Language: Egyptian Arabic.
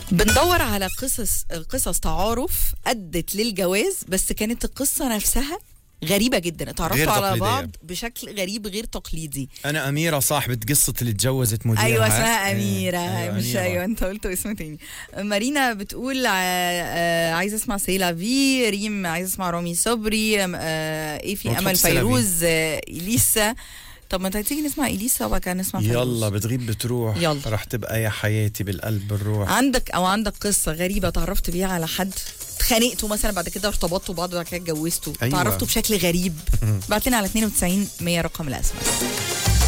بندور على قصص قصص تعارف ادت للجواز بس كانت القصه نفسها غريبه جدا غير اتعرفتوا على تقليدية. بعض بشكل غريب غير تقليدي انا اميره صاحبه قصه اللي اتجوزت مديرها ايوه اسمها اميره إيه، مش أميرة. ايوه انت قلت اسم تاني مارينا بتقول ع- آه، عايزه اسمع سيلا في ريم عايزه اسمع رامي صبري آم، آه، ايه في وتحط امل سيلا في. فيروز آه، اليسا طب ما انت هتيجي نسمع اليسا وبعد كده نسمع فيروز يلا بتغيب بتروح يلا. رح تبقى يا حياتي بالقلب بالروح عندك او عندك قصه غريبه تعرفت بيها على حد اتخانقتوا مثلا بعد كده ارتبطتوا بعض وبعد كده اتجوزتوا أيوة. تعرفتوا بشكل غريب بعت لنا على 92 100 رقم الاسماء